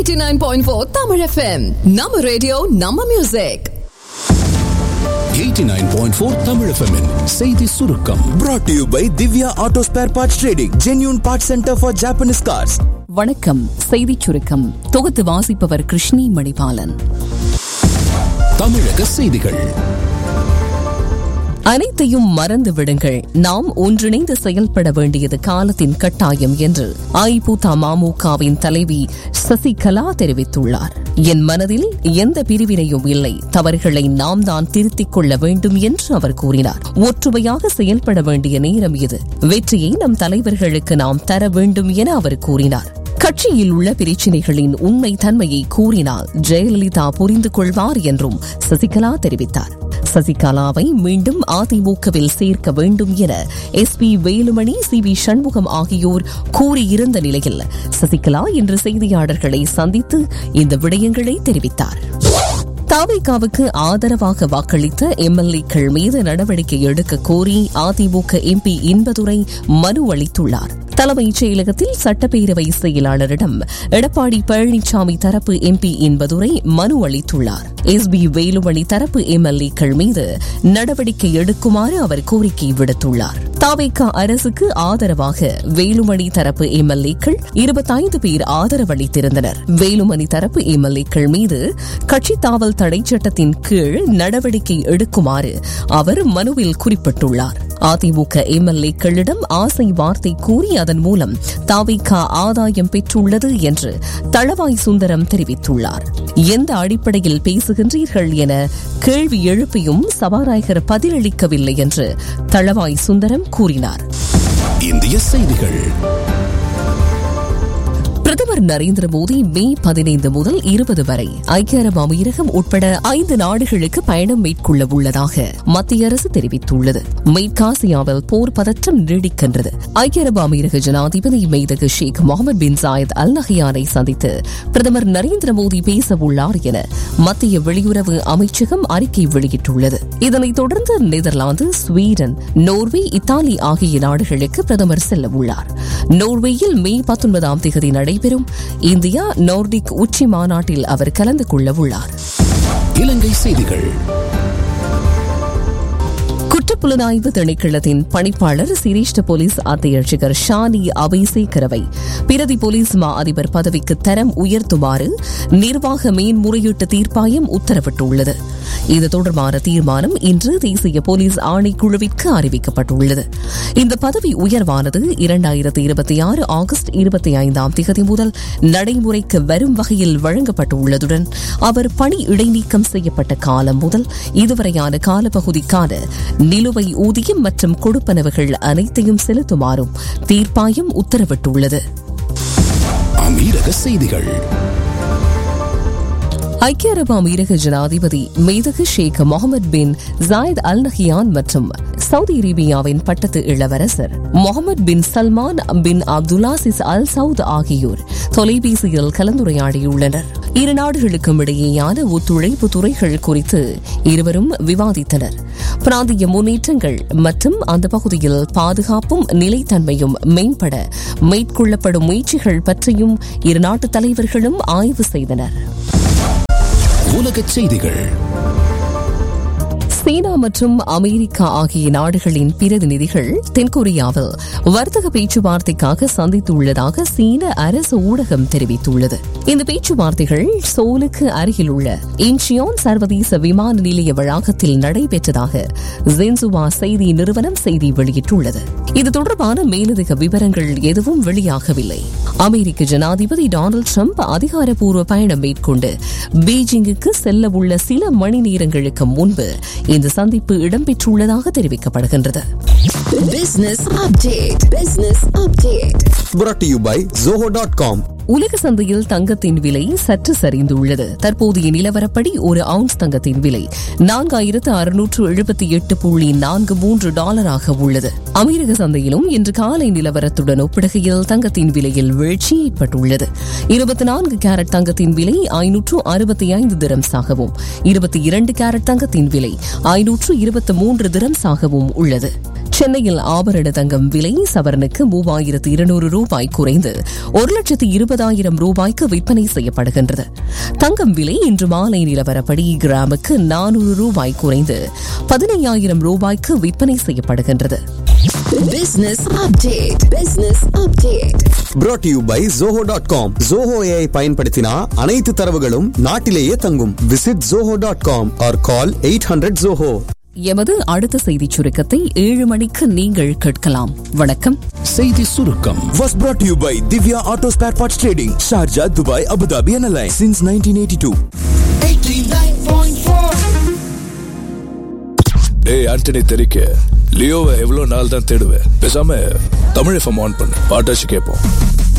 89.4 Tamil FM நம்ம radio நம்ம music 89.4 Tamil FM -இன் செய்தி சுருக்கம் brought to you by Divya Auto Spare Parts Trading, genuine parts center for Japanese cars. வணக்கம் செய்திச் சுருக்கம் தொகுத்து வாசிப்பவர் கிருஷ்ணி மணிபாலன் தமிழக செய்திகள் அனைத்தையும் மறந்து விடுங்கள் நாம் ஒன்றிணைந்து செயல்பட வேண்டியது காலத்தின் கட்டாயம் என்று அஇஅதிமுகவின் தலைவி சசிகலா தெரிவித்துள்ளார் என் மனதில் எந்த பிரிவினையும் இல்லை தவறுகளை நாம் தான் திருத்திக் கொள்ள வேண்டும் என்று அவர் கூறினார் ஒற்றுமையாக செயல்பட வேண்டிய நேரம் இது வெற்றியை நம் தலைவர்களுக்கு நாம் தர வேண்டும் என அவர் கூறினார் கட்சியில் உள்ள பிரச்சினைகளின் உண்மை தன்மையை கூறினால் ஜெயலலிதா புரிந்து கொள்வார் என்றும் சசிகலா தெரிவித்தார் சசிகலாவை மீண்டும் அதிமுகவில் சேர்க்க வேண்டும் என S P Velumani C V Shanmugam ஆகியோர் கூறியிருந்த நிலையில் சசிகலா இன்று செய்தியாளர்களை சந்தித்து இந்த விடயங்களை தெரிவித்தார் தாவைக்காவுக்கு ஆதரவாக வாக்களித்த எம்எல்ஏக்கள் மீது நடவடிக்கை எடுக்க கோரி அதிமுக எம்பி இன்பதுரை மனு அளித்துள்ளார் தலைமைச் செயலகத்தில் சட்டப்பேரவை செயலாளரிடம் எடப்பாடி பழனிசாமி தரப்பு எம்பி இன்பதுரை மனு அளித்துள்ளார் எஸ் பி வேலுமணி தரப்பு எம்எல்ஏக்கள் மீது நடவடிக்கை எடுக்குமாறு அவர் கோரிக்கை விடுத்துள்ளார் தாவேக்கா அரசுக்கு ஆதரவாக வேலுமணி தரப்பு எம்எல்ஏக்கள் இருபத்தைந்து பேர் ஆதரவளித்திருந்தனர் வேலுமணி தரப்பு எம்எல்ஏக்கள் மீது கட்சி தாவல் தடை சட்டத்தின் கீழ் நடவடிக்கை எடுக்குமாறு அவர் மனுவில் குறிப்பிட்டுள்ளார் அதிமுக எம்எல்ஏக்களிடம் ஆசை வார்த்தை கூறி அதன் மூலம் தாவிகா ஆதாயம் பெற்றுள்ளது என்று தளவாய் சுந்தரம் தெரிவித்துள்ளார் எந்த அடிப்படையில் பேசுகின்றீர்கள் என கேள்வி எழுப்பியும் சபாநாயகர் பதிலளிக்கவில்லை என்று தளவாய் சுந்தரம் கூறினார் இந்திய செய்திகள் பிரதமர் நரேந்திர மோடி மே பதினைந்து முதல் இருபது வரை ஐக்கிய அரபு அமீரகம் உட்பட ஐந்து நாடுகளுக்கு பயணம் மேற்கொள்ள உள்ளதாக மத்திய அரசு தெரிவித்துள்ளது மேற்காசியாவில் போர் பதற்றம் நீடிக்கின்றது ஐக்கிய அரபு அமீரக ஜனாதிபதி மெய்தகு ஷேக் முகமது பின் ஜாயத் அல் நஹியானை சந்தித்து பிரதமர் நரேந்திர மோடி பேச உள்ளார் என மத்திய வெளியுறவு அமைச்சகம் அறிக்கை வெளியிட்டுள்ளது இதனைத் தொடர்ந்து நெதர்லாந்து ஸ்வீடன் நோர்வே இத்தாலி ஆகிய நாடுகளுக்கு பிரதமர் செல்ல உள்ளார் நோர்வேயில் மே பத்தொன்பதாம் தேதி நடைபெறும் இந்தியா நோர்டிக் உச்சி மாநாட்டில் அவர் கலந்து கொள்ள உள்ளார் இலங்கை செய்திகள் குற்றப்புலனாய்வு திணைக்களத்தின் பணிப்பாளர் சிரேஷ்ட போலீஸ் அத்தியட்சகர் ஷானி அபேசேகரவை பிரதி போலீஸ் மா அதிபர் பதவிக்கு தரம் உயர்த்துமாறு நிர்வாக மேன்முறையீட்டு தீர்ப்பாயம் உத்தரவிட்டுள்ளது இது தொடர்பான தீர்மானம் இன்று தேசிய போலீஸ் ஆணைக்குழுவிற்கு அறிவிக்கப்பட்டுள்ளது இந்த பதவி உயர்வானது இரண்டாயிரத்தி இருபத்தி ஆறு ஆகஸ்ட் இருபத்தி ஐந்தாம் தேதி முதல் நடைமுறைக்கு வரும் வகையில் வழங்கப்பட்டுள்ளதுடன் அவர் பணி இடைநீக்கம் செய்யப்பட்ட காலம் முதல் இதுவரையான காலப்பகுதிக்கான நிலுவை ஊதியம் மற்றும் கொடுப்பனவுகள் அனைத்தையும் செலுத்துமாறும் தீர்ப்பாயம் உத்தரவிட்டுள்ளது அமீரக செய்திகள் ஐக்கிய அரபு அமீரக ஜனாதிபதி மெய்தகு Sheikh Mohammed bin Zayed Al Nahyan மற்றும் சவுதி அரேபியாவின் பட்டத்து இளவரசர் Mohammed bin Salman bin Abdulaziz Al Saud ஆகியோர் தொலைபேசியில் கலந்துரையாடியுள்ளனர் இரு நாடுகளுக்கும் இடையேயான ஒத்துழைப்பு துறைகள் குறித்து இருவரும் விவாதித்தனர் பிராந்திய முன்னேற்றங்கள் மற்றும் அந்த பகுதியில் பாதுகாப்பும் நிலைத்தன்மையும் மேம்பட மேற்கொள்ளப்படும் முயற்சிகள் பற்றியும் இரு நாட்டு தலைவர்களும் ஆய்வு செய்தனர் உலகச் செய்திகள் சீனா மற்றும் அமெரிக்கா ஆகிய நாடுகளின் பிரதிநிதிகள் தென்கொரியாவில் வர்த்தக பேச்சுவார்த்தைக்காக சந்தித்துள்ளதாக சீன அரசு ஊடகம் தெரிவித்துள்ளது இந்த பேச்சுவார்த்தைகள் சோலுக்கு அருகில் உள்ள இன்ச்சியோன் சர்வதேச விமான நிலைய வளாகத்தில் நடைபெற்றதாக ஜென்சுவா செய்தி நிறுவனம் செய்தி வெளியிட்டுள்ளது இது தொடர்பான மேலதிக விவரங்கள் எதுவும் வெளியாகவில்லை அமெரிக்க ஜனாதிபதி டொனால்டு டிரம்ப் அதிகாரப்பூர்வ பயணம் மேற்கொண்டு பீஜிங்குக்கு செல்ல உள்ள சில மணி நேரங்களுக்கு முன்பு இந்த சந்திப்பு இடம்பெற்றுள்ளதாக தெரிவிக்கப்படுகின்றது Business update. Business update. Brought to you by Zoho.com. உலக சந்தையில் தங்கத்தின் விலை சற்று சரிந்துள்ளது தற்போதைய நிலவரப்படி ஒரு அவுன்ஸ் தங்கத்தின் விலை நான்காயிரத்து அறுநூற்று எழுபத்தி எட்டு புள்ளி நான்கு மூன்று டாலராக உள்ளது அமெரிக்க சந்தையிலும் இன்று காலை நிலவரத்துடன் ஒப்பிடுகையில் தங்கத்தின் விலையில் வீழ்ச்சி ஏற்பட்டுள்ளது இருபத்தி நான்கு கேரட் தங்கத்தின் விலை ஐநூற்று அறுபத்தி ஐந்து திரம்ஸாகவும் இருபத்தி இரண்டு கேரட் தங்கத்தின் விலை ஐநூற்று இருபத்தி மூன்று திரம்ஸாகவும் உள்ளது சென்னையில் ஆபரண தங்கம் விலை சவரனுக்கு மூவாயிரத்து இருநூறு ரூபாய் குறைந்து ஒரு லட்சத்து இருபதாயிரம் ரூபாய்க்கு விற்பனை செய்யப்படுகின்றது தங்கம் விலை இன்று மாலை நிலவரப்படி கிராமுக்கு நானூறு ரூபாய் குறைந்து பதினையாயிரம் ரூபாய்க்கு விற்பனை செய்யப்படுகின்றது Business update. Business update. brought to you by zoho.com zoho ai பயன்படுத்தினா அனைத்து தரவுகளும் நாட்டிலேயே தங்கும் visit zoho.com or call 800 zoho எமது அடுத்த செய்திச் சுருக்கத்தை ஏழு மணிக்கு நீங்கள் கேட்கலாம் வணக்கம் செய்தி சுருக்கம் was brought to you by Divya Auto Spare Parts Trading Sharjah Dubai Abu Dhabi and Alliance since 1982 டேய் ஆண்டனி தெரிக்க லியோவை எவ்வளவு நாள் தான் தேடுவேன் பேசாம தமிழ் எஃப்எம் ஆன் பண்ணு பாட்டாச்சு கேட்போம்